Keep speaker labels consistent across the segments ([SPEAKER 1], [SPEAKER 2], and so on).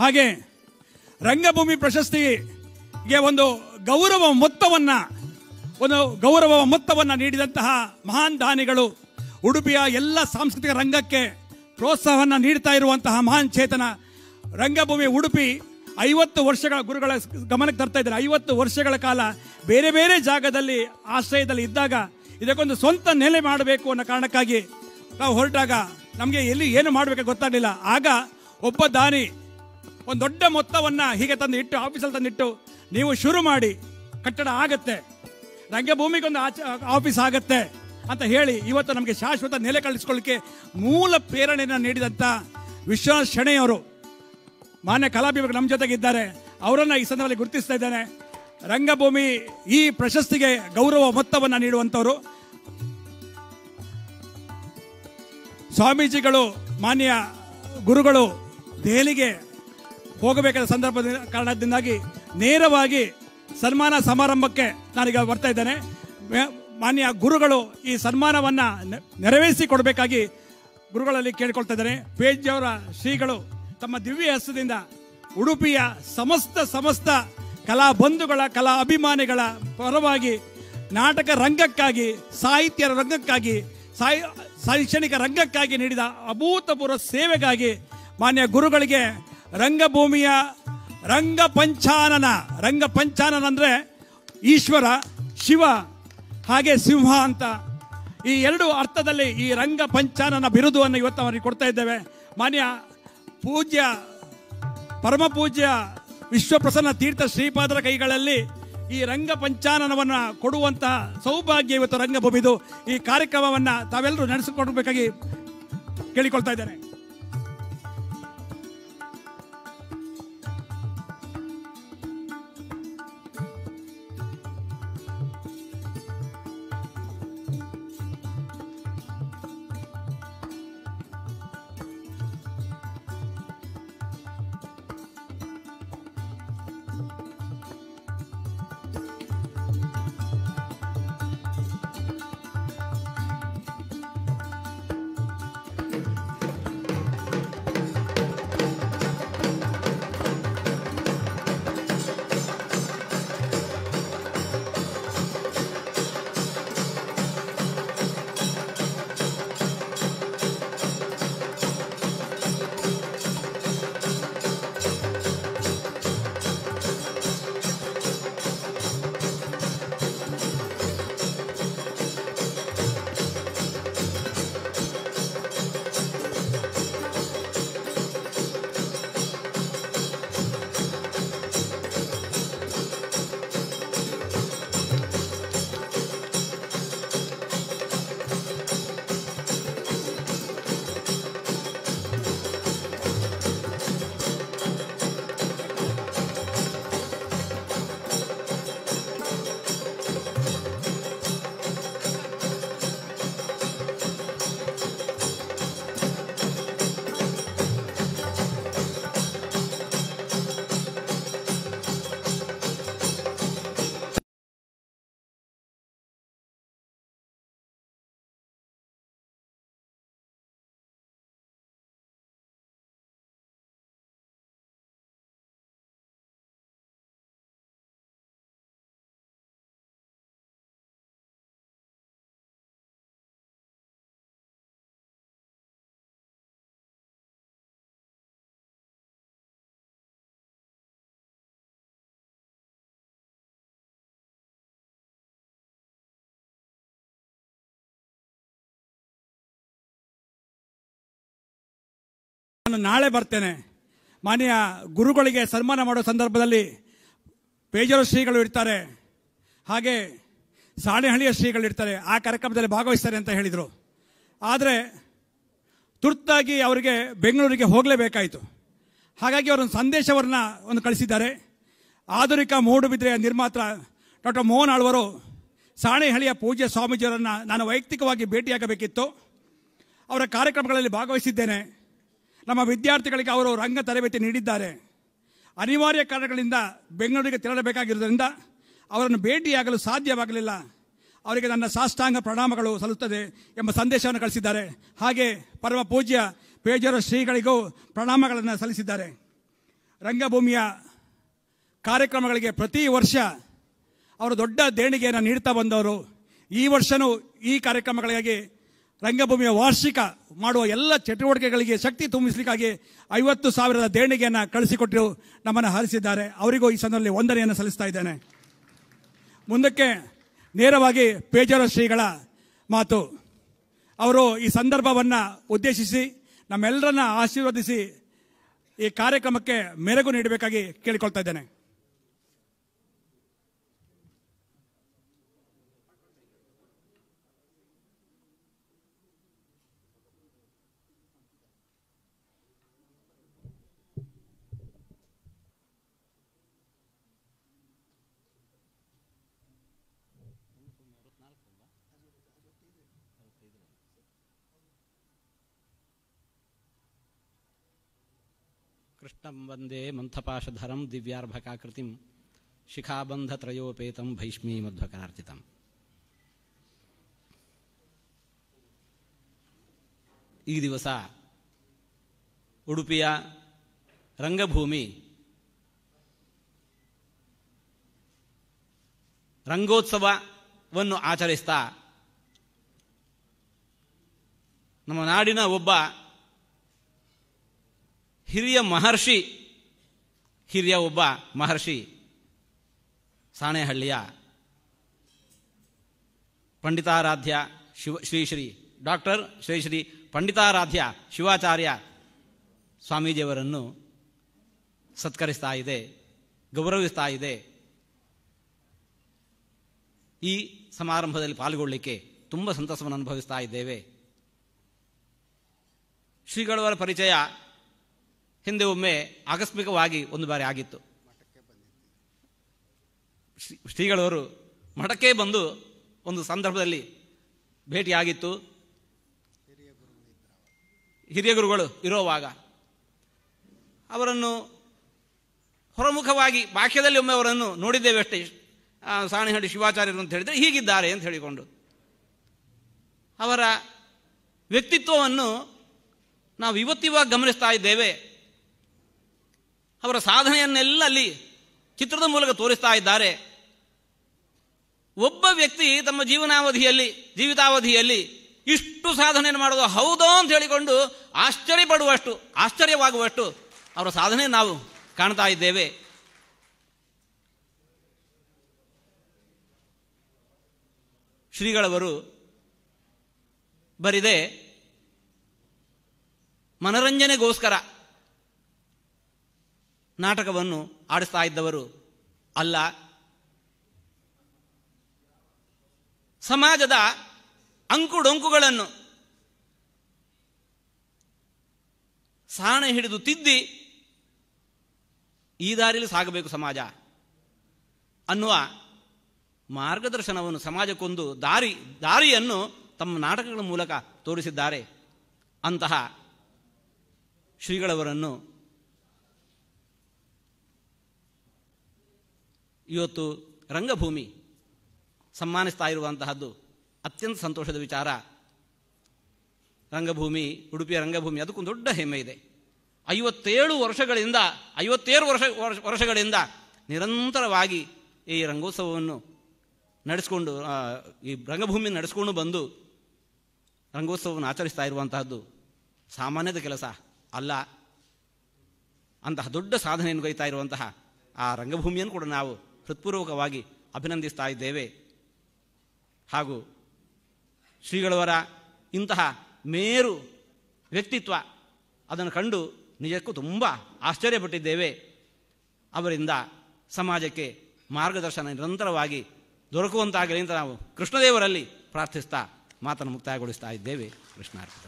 [SPEAKER 1] ಹಾಗೆ ರಂಗಭೂಮಿ ಪ್ರಶಸ್ತಿಗೆ ಒಂದು ಗೌರವ ಮೊತ್ತವನ್ನ ಒಂದು ಗೌರವ ಮೊತ್ತವನ್ನ ನೀಡಿದಂತಹ ಮಹಾನ್ ದಾನಿಗಳು ಉಡುಪಿಯ ಎಲ್ಲ ಸಾಂಸ್ಕೃತಿಕ ರಂಗಕ್ಕೆ ಪ್ರೋತ್ಸಾಹವನ್ನು ನೀಡ್ತಾ ಇರುವಂತಹ ಮಹಾನ್ ಚೇತನ ರಂಗಭೂಮಿ ಉಡುಪಿ ಐವತ್ತು ವರ್ಷಗಳ ಗುರುಗಳ ಗಮನಕ್ಕೆ ತರ್ತಾ ಇದ್ದಾರೆ ಐವತ್ತು ವರ್ಷಗಳ ಕಾಲ ಬೇರೆ ಬೇರೆ ಜಾಗದಲ್ಲಿ ಆಶ್ರಯದಲ್ಲಿ ಇದ್ದಾಗ ಇದಕ್ಕೊಂದು ಸ್ವಂತ ನೆಲೆ ಮಾಡಬೇಕು ಅನ್ನೋ ಕಾರಣಕ್ಕಾಗಿ ನಾವು ಹೊರಟಾಗ ನಮಗೆ ಎಲ್ಲಿ ಏನು ಮಾಡಬೇಕು ಗೊತ್ತಾಗಲಿಲ್ಲ ಆಗ ಒಬ್ಬ ದಾನಿ ಒಂದು ದೊಡ್ಡ ಮೊತ್ತವನ್ನ ಹೀಗೆ ತಂದು ಇಟ್ಟು ಆಫೀಸಲ್ಲಿ ತಂದಿಟ್ಟು ನೀವು ಶುರು ಮಾಡಿ ಕಟ್ಟಡ ಆಗತ್ತೆ ರಂಗಭೂಮಿಗೊಂದು ಆಚ ಆಫೀಸ್ ಆಗತ್ತೆ ಅಂತ ಹೇಳಿ ಇವತ್ತು ನಮಗೆ ಶಾಶ್ವತ ನೆಲೆ ಕಳಿಸ್ಕೊಳ್ಳಿಕ್ಕೆ ಮೂಲ ಪ್ರೇರಣೆಯನ್ನು ನೀಡಿದಂಥ ವಿಶ್ವನಾಥ್ ಶೆಣೆಯವರು ಮಾನ್ಯ ಕಲಾಭಿಮಾನಿಗಳು ನಮ್ಮ ಜೊತೆಗೆ ಇದ್ದಾರೆ ಅವರನ್ನ ಈ ಸಂದರ್ಭದಲ್ಲಿ ಗುರುತಿಸ್ತಾ ಇದ್ದೇನೆ ರಂಗಭೂಮಿ ಈ ಪ್ರಶಸ್ತಿಗೆ ಗೌರವ ಮೊತ್ತವನ್ನು ನೀಡುವಂಥವರು ಸ್ವಾಮೀಜಿಗಳು ಮಾನ್ಯ ಗುರುಗಳು ದೆಹಲಿಗೆ ಹೋಗಬೇಕಾದ ಸಂದರ್ಭದ ಕಾರಣದಿಂದಾಗಿ ನೇರವಾಗಿ ಸನ್ಮಾನ ಸಮಾರಂಭಕ್ಕೆ ನಾನೀಗ ಬರ್ತಾ ಇದ್ದೇನೆ ಮೆ- ಮಾನ್ಯ ಗುರುಗಳು ಈ ಸನ್ಮಾನವನ್ನ ನೆ- ನೆರವೇರಿಸಿ ಕೊಡಬೇಕಾಗಿ ಗುರುಗಳಲ್ಲಿ ಕೇಳಿಕೊಳ್ತಾ ಇದ್ದೇನೆ ಪೇಜ್ಯವರ ಶ್ರೀಗಳು ತಮ್ಮ ದಿವ್ಯ ಹಸ್ತದಿಂದ ಉಡುಪಿಯ ಸಮಸ್ತ ಸಮಸ್ತ ಕಲಾ ಬಂಧುಗಳ ಕಲಾ ಅಭಿಮಾನಿಗಳ ಪರವಾಗಿ ನಾಟಕ ರಂಗಕ್ಕಾಗಿ ಸಾಹಿತ್ಯ ರಂಗಕ್ಕಾಗಿ ಸಾಹಿ ಶೈಕ್ಷಣಿಕ ರಂಗಕ್ಕಾಗಿ ನೀಡಿದ ಅಭೂತಪೂರ್ವ ಸೇವೆಗಾಗಿ ಮಾನ್ಯ ಗುರುಗಳಿಗೆ ರಂಗಭೂಮಿಯ ರಂಗ ಪಂಚಾನನ ರಂಗ ಪಂಚಾನನ ಅಂದ್ರೆ ಈಶ್ವರ ಶಿವ ಹಾಗೆ ಸಿಂಹ ಅಂತ ಈ ಎರಡು ಅರ್ಥದಲ್ಲಿ ಈ ರಂಗ ಪಂಚಾನನ ಬಿರುದುವನ್ನು ಇವತ್ತು ಅವರಿಗೆ ಕೊಡ್ತಾ ಇದ್ದೇವೆ ಮಾನ್ಯ ಪೂಜ್ಯ ಪರಮ ಪೂಜ್ಯ ವಿಶ್ವಪ್ರಸನ್ನ ತೀರ್ಥ ಶ್ರೀಪಾದರ ಕೈಗಳಲ್ಲಿ ಈ ರಂಗ ಪಂಚಾನನವನ್ನ ಕೊಡುವಂತಹ ಸೌಭಾಗ್ಯ ಇವತ್ತು ರಂಗಭೂಮಿದು ಈ ಕಾರ್ಯಕ್ರಮವನ್ನ ತಾವೆಲ್ಲರೂ ನಡೆಸಿಕೊಡ್ಬೇಕಾಗಿ ಕೇಳಿಕೊಳ್ತಾ ಇದ್ದೇನೆ ನಾನು ನಾಳೆ ಬರ್ತೇನೆ ಮಾನ್ಯ ಗುರುಗಳಿಗೆ ಸನ್ಮಾನ ಮಾಡೋ ಸಂದರ್ಭದಲ್ಲಿ ಪೇಜರ ಶ್ರೀಗಳು ಇರ್ತಾರೆ ಹಾಗೆ ಸಾಣೆಹಳ್ಳಿಯ ಶ್ರೀಗಳು ಇರ್ತಾರೆ ಆ ಕಾರ್ಯಕ್ರಮದಲ್ಲಿ ಭಾಗವಹಿಸ್ತಾರೆ ಅಂತ ಹೇಳಿದರು ಆದರೆ ತುರ್ತಾಗಿ ಅವರಿಗೆ ಬೆಂಗಳೂರಿಗೆ ಹೋಗಲೇಬೇಕಾಯಿತು ಹಾಗಾಗಿ ಅವರೊಂದು ಸಂದೇಶವನ್ನ ಒಂದು ಕಳಿಸಿದ್ದಾರೆ ಆಧುನಿಕ ಮೂಡುಬಿದ್ರೆಯ ನಿರ್ಮಾತ ಡಾಕ್ಟರ್ ಮೋಹನ್ ಆಳ್ವರು ಸಾಣೆಹಳ್ಳಿಯ ಪೂಜ್ಯ ಸ್ವಾಮೀಜಿಯವರನ್ನು ನಾನು ವೈಯಕ್ತಿಕವಾಗಿ ಭೇಟಿಯಾಗಬೇಕಿತ್ತು ಅವರ ಕಾರ್ಯಕ್ರಮಗಳಲ್ಲಿ ಭಾಗವಹಿಸಿದ್ದೇನೆ ನಮ್ಮ ವಿದ್ಯಾರ್ಥಿಗಳಿಗೆ ಅವರು ರಂಗ ತರಬೇತಿ ನೀಡಿದ್ದಾರೆ ಅನಿವಾರ್ಯ ಕಾರಣಗಳಿಂದ ಬೆಂಗಳೂರಿಗೆ ತೆರಳಬೇಕಾಗಿರುವುದರಿಂದ ಅವರನ್ನು ಭೇಟಿಯಾಗಲು ಸಾಧ್ಯವಾಗಲಿಲ್ಲ ಅವರಿಗೆ ನನ್ನ ಸಾಷ್ಟಾಂಗ ಪ್ರಣಾಮಗಳು ಸಲ್ಲುತ್ತದೆ ಎಂಬ ಸಂದೇಶವನ್ನು ಕಳಿಸಿದ್ದಾರೆ ಹಾಗೆ ಪರಮ ಪೂಜ್ಯ ಪೇಜರ ಶ್ರೀಗಳಿಗೂ ಪ್ರಣಾಮಗಳನ್ನು ಸಲ್ಲಿಸಿದ್ದಾರೆ ರಂಗಭೂಮಿಯ ಕಾರ್ಯಕ್ರಮಗಳಿಗೆ ಪ್ರತಿ ವರ್ಷ ಅವರು ದೊಡ್ಡ ದೇಣಿಗೆಯನ್ನು ನೀಡ್ತಾ ಬಂದವರು ಈ ವರ್ಷನೂ ಈ ಕಾರ್ಯಕ್ರಮಗಳಿಗಾಗಿ ರಂಗಭೂಮಿಯ ವಾರ್ಷಿಕ ಮಾಡುವ ಎಲ್ಲ ಚಟುವಟಿಕೆಗಳಿಗೆ ಶಕ್ತಿ ತುಂಬಿಸಲಿಕ್ಕಾಗಿ ಐವತ್ತು ಸಾವಿರದ ದೇಣಿಗೆಯನ್ನು ಕಳಿಸಿಕೊಟ್ಟು ನಮ್ಮನ್ನು ಹರಿಸಿದ್ದಾರೆ ಅವರಿಗೂ ಈ ಸಂದರ್ಭದಲ್ಲಿ ವಂದನೆಯನ್ನು ಸಲ್ಲಿಸ್ತಾ ಇದ್ದೇನೆ ಮುಂದಕ್ಕೆ ನೇರವಾಗಿ ಪೇಜಾರ ಶ್ರೀಗಳ ಮಾತು ಅವರು ಈ ಸಂದರ್ಭವನ್ನು ಉದ್ದೇಶಿಸಿ ನಮ್ಮೆಲ್ಲರನ್ನ ಆಶೀರ್ವದಿಸಿ ಈ ಕಾರ್ಯಕ್ರಮಕ್ಕೆ ಮೆರುಗು ನೀಡಬೇಕಾಗಿ ಕೇಳಿಕೊಳ್ತಾ ಇದ್ದೇನೆ
[SPEAKER 2] ಕೃಷ್ಣಂ ವಂದೇ ಮಂಥಪಾಶಧರಂ ದಿವ್ಯಾರ್ಭಕಾಕೃತಿಂ ಶಿಖಾಬಂಧತ್ರಯೋಪೇತಂ ಭೈಷ್ಮೀ ಮಧ್ವಕರಾರ್ಚಿತಂ ಈ ದಿವಸ ಉಡುಪಿಯ ರಂಗಭೂಮಿ ರಂಗೋತ್ಸವವನ್ನು ಆಚರಿಸ್ತಾ ನಮ್ಮ ನಾಡಿನ ಒಬ್ಬ ಹಿರಿಯ ಮಹರ್ಷಿ ಹಿರಿಯ ಒಬ್ಬ ಮಹರ್ಷಿ ಸಾಣೆಹಳ್ಳಿಯ ಪಂಡಿತಾರಾಧ್ಯ ಶಿವ ಶ್ರೀ ಶ್ರೀ ಡಾಕ್ಟರ್ ಶ್ರೀ ಶ್ರೀ ಪಂಡಿತಾರಾಧ್ಯ ಶಿವಾಚಾರ್ಯ ಸ್ವಾಮೀಜಿಯವರನ್ನು ಸತ್ಕರಿಸ್ತಾ ಇದೆ ಗೌರವಿಸ್ತಾ ಇದೆ ಈ ಸಮಾರಂಭದಲ್ಲಿ ಪಾಲ್ಗೊಳ್ಳಲಿಕ್ಕೆ ತುಂಬ ಸಂತಸವನ್ನು ಅನುಭವಿಸ್ತಾ ಇದ್ದೇವೆ ಶ್ರೀಗಳವರ ಪರಿಚಯ ಹಿಂದೆ ಒಮ್ಮೆ ಆಕಸ್ಮಿಕವಾಗಿ ಒಂದು ಬಾರಿ ಆಗಿತ್ತು ಶ್ರೀ- ಶ್ರೀಗಳವರು ಮಠಕ್ಕೆ ಬಂದು ಒಂದು ಸಂದರ್ಭದಲ್ಲಿ ಭೇಟಿಯಾಗಿತ್ತು ಹಿರಿಯ ಗುರುಗಳು ಇರೋವಾಗ ಅವರನ್ನು ಹೊರಮುಖವಾಗಿ ಬಾಕ್ಯದಲ್ಲಿ ಒಮ್ಮೆ ಅವರನ್ನು ನೋಡಿದ್ದೇವೆ ಅಷ್ಟೇ ಆ, ಸಾಣೆಹಳ್ಳಿ ಶಿವಾಚಾರ್ಯರು ಅಂತ ಹೇಳಿದರೆ ಹೀಗಿದ್ದಾರೆ ಅಂತ ಹೇಳಿಕೊಂಡು ಅವರ ವ್ಯಕ್ತಿತ್ವವನ್ನು ನಾವು ಇವತ್ತಿವಾಗ ಗಮನಿಸ್ತಾ ಇದ್ದೇವೆ ಅವರ ಸಾಧನೆಯನ್ನೆಲ್ಲ ಅಲ್ಲಿ ಚಿತ್ರದ ಮೂಲಕ ತೋರಿಸ್ತಾ ಇದ್ದಾರೆ ಒಬ್ಬ ವ್ಯಕ್ತಿ ತಮ್ಮ ಜೀವನಾವಧಿಯಲ್ಲಿ ಜೀವಿತಾವಧಿಯಲ್ಲಿ ಇಷ್ಟು ಸಾಧನೆಯನ್ನು ಮಾಡೋದು ಹೌದೋ ಅಂತ ಹೇಳಿಕೊಂಡು ಆಶ್ಚರ್ಯಪಡುವಷ್ಟು ಆಶ್ಚರ್ಯವಾಗುವಷ್ಟು ಅವರ ಸಾಧನೆ ನಾವು ಕಾಣ್ತಾ ಇದ್ದೇವೆ ಶ್ರೀಗಳವರು ಬರಿದೆ ಮನರಂಜನೆಗೋಸ್ಕರ ನಾಟಕವನ್ನು ಆಡಿಸ್ತಾ ಇದ್ದವರು ಅಲ್ಲ ಸಮಾಜದ ಅಂಕುಡೊಂಕುಗಳನ್ನು ಸಾಣೆ ಹಿಡಿದು ತಿದ್ದಿ ಈ ದಾರಿಯಲ್ಲಿ ಸಾಗಬೇಕು ಸಮಾಜ ಅನ್ನುವ ಮಾರ್ಗದರ್ಶನವನ್ನು ಸಮಾಜಕ್ಕೊಂದು ದಾರಿ ದಾರಿಯನ್ನು ತಮ್ಮ ನಾಟಕಗಳ ಮೂಲಕ ತೋರಿಸಿದ್ದಾರೆ ಅಂತಹ ಶ್ರೀಗಳವರನ್ನು ಇವತ್ತು ರಂಗಭೂಮಿ ಸನ್ಮಾನಿಸ್ತಾ ಇರುವಂತಹದ್ದು ಅತ್ಯಂತ ಸಂತೋಷದ ವಿಚಾರ ರಂಗಭೂಮಿ ಉಡುಪಿಯ ರಂಗಭೂಮಿ ಅದಕ್ಕೊಂದು ದೊಡ್ಡ ಹೆಮ್ಮೆ ಇದೆ ಐವತ್ತೇಳು ವರ್ಷಗಳಿಂದ ಐವತ್ತೇಳು ವರ್ಷ ವರ್ಷ- ವರ್ಷಗಳಿಂದ ನಿರಂತರವಾಗಿ ಈ ರಂಗೋತ್ಸವವನ್ನು ನಡೆಸಿಕೊಂಡು ಆ, ಈ ರಂಗಭೂಮಿಯನ್ನು ನಡೆಸಿಕೊಂಡು ಬಂದು ರಂಗೋತ್ಸವವನ್ನು ಆಚರಿಸ್ತಾ ಇರುವಂತಹದ್ದು ಸಾಮಾನ್ಯದ ಕೆಲಸ ಅಲ್ಲ ಅಂತಹ ದೊಡ್ಡ ಸಾಧನೆಯನ್ನು ಗೈತಾ ಇರುವಂತಹ ಆ ರಂಗಭೂಮಿಯನ್ನು ಕೂಡ ನಾವು ಹೃತ್ಪೂರ್ವಕವಾಗಿ ಅಭಿನಂದಿಸ್ತಾ ಇದ್ದೇವೆ ಹಾಗೂ ಶ್ರೀಗಳವರ ಇಂತಹ ಮೇರು ವ್ಯಕ್ತಿತ್ವ ಅದನ್ನು ಕಂಡು ನಿಜಕ್ಕೂ ತುಂಬ ಆಶ್ಚರ್ಯಪಟ್ಟಿದ್ದೇವೆ ಅವರಿಂದ ಸಮಾಜಕ್ಕೆ ಮಾರ್ಗದರ್ಶನ ನಿರಂತರವಾಗಿ ದೊರಕುವಂತಾಗಲಿ ಅಂತ ನಾವು ಕೃಷ್ಣದೇವರಲ್ಲಿ ಪ್ರಾರ್ಥಿಸ್ತಾ ಮಾತನ್ನು ಮುಕ್ತಾಯಗೊಳಿಸ್ತಾ ಇದ್ದೇವೆ ಕೃಷ್ಣಾರ್ಪಿತ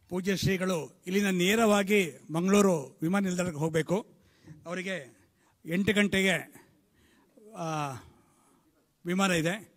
[SPEAKER 1] ಪೂಜ್ಯ ಶ್ರೀಗಳು ಇಲ್ಲಿಂದ ನೇರವಾಗಿ ಮಂಗಳೂರು ವಿಮಾನ ನಿಲ್ದಾಣಕ್ಕೆ ಹೋಗಬೇಕು ಅವರಿಗೆ ಎಂಟು ಗಂಟೆಗೆ ಆ, ವಿಮಾನ ಇದೆ